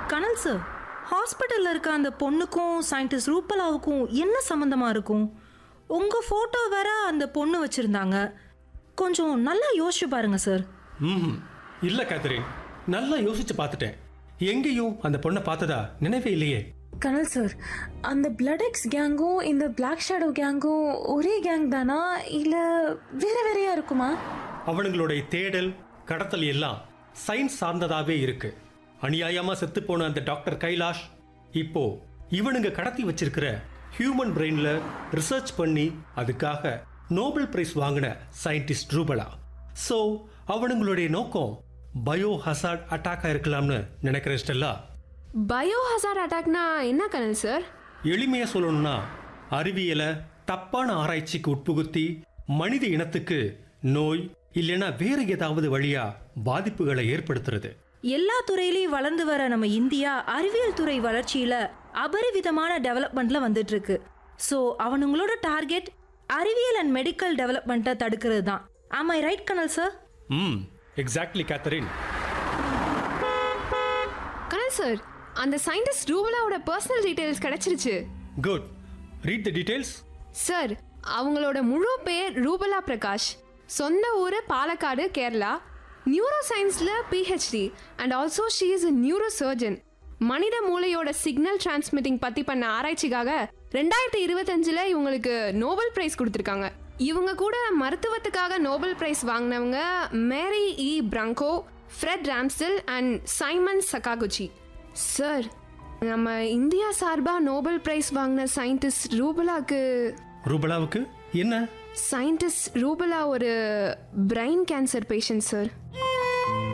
கனல் சார் ஹாஸ்பிட்டலில் இருக்க அந்த பொண்ணுக்கும் சயின்டிஸ்ட் ரூபலாவுக்கும் என்ன சம்மந்தமாக இருக்கும் உங்கள் ஃபோட்டோ வேற அந்த பொண்ணு வச்சுருந்தாங்க கொஞ்சம் நல்லா யோசிச்சு பாருங்க சார் ம் இல்லை கேத்தரின் நல்லா யோசிச்சு பார்த்துட்டேன் எங்கேயும் அந்த பொண்ணை பார்த்ததா நினைவே இல்லையே கனல் சார் அந்த பிளட் எக்ஸ் கேங்கும் இந்த பிளாக் ஷேடோ கேங்கும் ஒரே கேங் தானா இல்ல வேற வேறையா இருக்குமா அவனுங்களுடைய தேடல் கடத்தல் எல்லாம் சயின்ஸ் சார்ந்ததாவே இருக்கு அநியாயமா செத்து போன அந்த டாக்டர் கைலாஷ் இப்போ இவனுங்க கடத்தி வச்சிருக்கிற ஹியூமன் பிரெயின்ல ரிசர்ச் பண்ணி அதுக்காக நோபல் பிரைஸ் வாங்கின சயின்டிஸ்ட் ரூபலா ஸோ அவனுங்களுடைய நோக்கம் பயோ ஹசார்ட் அட்டாக்கா இருக்கலாம்னு நினைக்கிறேன் ஸ்டெல்லா பயோ ஹசார்ட் அட்டாக்னா என்ன கனல் சார் எளிமையா சொல்லணும்னா அறிவியலை தப்பான ஆராய்ச்சிக்கு உட்புகுத்தி மனித இனத்துக்கு நோய் இல்லைன்னா வேற ஏதாவது வழியா பாதிப்புகளை ஏற்படுத்துறது எல்லா துறையிலையும் வளர்ந்து வர நம்ம இந்தியா அறிவியல் துறை வளர்ச்சியில அபரிவிதமான டெவலப்மெண்ட்ல வந்துட்டு இருக்கு ஸோ அவனுங்களோட டார்கெட் அறிவியல் அண்ட் மெடிக்கல் டெவலப்மெண்ட்டை தடுக்கிறது தான் ஆம் ஐ ரைட் கனல் சார் ம் எக்ஸாக்ட்லி கேத்தரின் கனல் சார் அந்த சயின்டிஸ்ட் ரூபலாவோட பர்சனல் டீடைல்ஸ் கிடைச்சிருச்சு good read the details sir அவங்களோட முழு பேர் ரூபலா பிரகாஷ் சொந்த ஊர் பாலக்காடு கேரளா நியூரோ சயின்ஸில் PhD and also she is a neuro surgeon மனித மூளையோட சிக்னல் டிரான்ஸ்மிட்டிங் பற்றி பண்ண ஆராய்ச்சிக்காக ரெண்டாயிரத்தி இருபத்தஞ்சில் இவங்களுக்கு நோபல் பிரைஸ் கொடுத்துருக்காங்க இவங்க கூட மருத்துவத்துக்காக நோபல் பிரைஸ் வாங்கினவங்க Mary E Brunkow Fred Ramsdell and Simon Sakaguchi sir நம்ம இந்தியா சார்பாக நோபல் பிரைஸ் வாங்கின சயின்டிஸ்ட் ரூபலாக்கு ரூபலாவுக்கு என்ன சயின்டிஸ்ட் ரூபலா ஒரு பிரைன் கேன்சர் பேஷண்ட் சார்